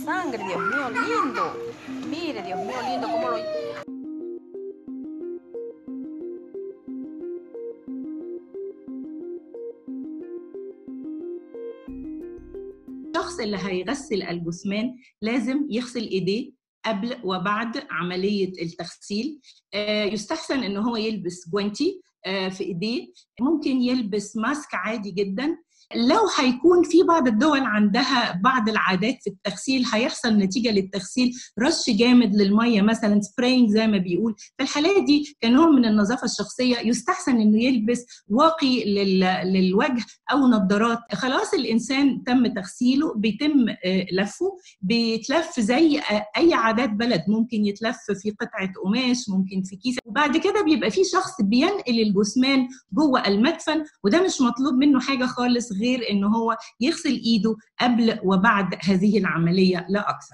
sangre, Dios mío, lindo. Mire, Dios mío, lindo, cómo lo... الشخص اللي هيغسل الجثمان لازم يغسل ايديه قبل وبعد عمليه التغسيل يستحسن ان هو يلبس جوانتي في ايديه ممكن يلبس ماسك عادي جدا لو هيكون في بعض الدول عندها بعض العادات في التغسيل هيحصل نتيجه للتغسيل رش جامد للميه مثلا سبراينج زي ما بيقول في الحالات دي كنوع من النظافه الشخصيه يستحسن انه يلبس واقي للوجه او نظارات خلاص الانسان تم تغسيله بيتم لفه بيتلف زي اي عادات بلد ممكن يتلف في قطعه قماش ممكن في كيس وبعد كده بيبقى في شخص بينقل الجثمان جوه المدفن وده مش مطلوب منه حاجه خالص غير ان هو يغسل ايده قبل وبعد هذه العمليه لا اكثر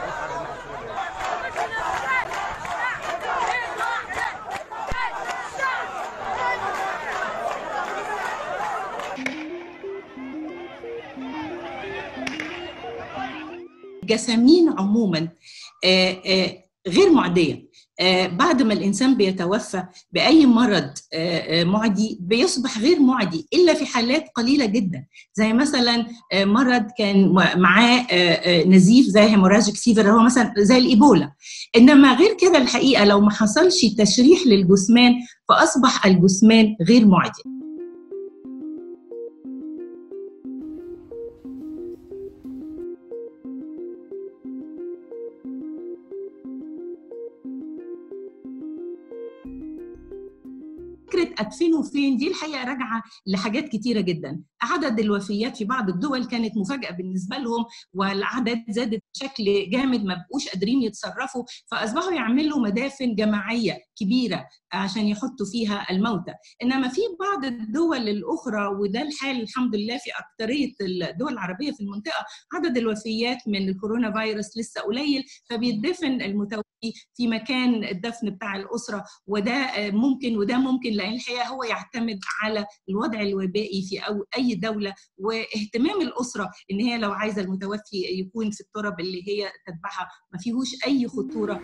جسامين عموما غير معديه بعد ما الانسان بيتوفى باي مرض معدي بيصبح غير معدي الا في حالات قليله جدا زي مثلا مرض كان معاه نزيف زي هيموراجيك فيفر هو مثلا زي الايبولا انما غير كده الحقيقه لو ما حصلش تشريح للجثمان فاصبح الجثمان غير معدي فكره ادفنه فين دي الحقيقه راجعه لحاجات كتيره جدا عدد الوفيات في بعض الدول كانت مفاجاه بالنسبه لهم والاعداد زادت بشكل جامد ما بقوش قادرين يتصرفوا فاصبحوا يعملوا مدافن جماعيه كبيره عشان يحطوا فيها الموتى انما في بعض الدول الاخرى وده الحال الحمد لله في اكثريه الدول العربيه في المنطقه عدد الوفيات من الكورونا فيروس لسه قليل فبيدفن المتوفي في مكان الدفن بتاع الاسره وده ممكن وده ممكن لان الحقيقه هو يعتمد على الوضع الوبائي في أو اي دوله واهتمام الاسره ان هي لو عايزه المتوفي يكون في التراب اللي هي تتبعها ما فيهوش اي خطوره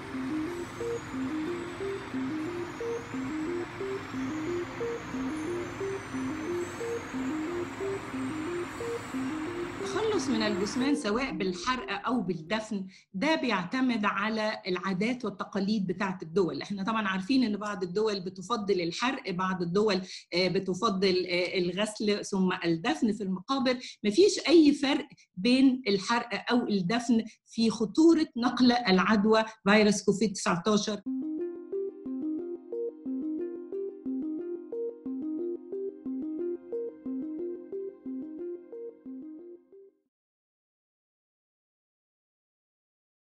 التخلص من الجثمان سواء بالحرق او بالدفن ده بيعتمد على العادات والتقاليد بتاعه الدول احنا طبعا عارفين ان بعض الدول بتفضل الحرق بعض الدول بتفضل الغسل ثم الدفن في المقابر مفيش اي فرق بين الحرق او الدفن في خطوره نقل العدوى فيروس كوفيد 19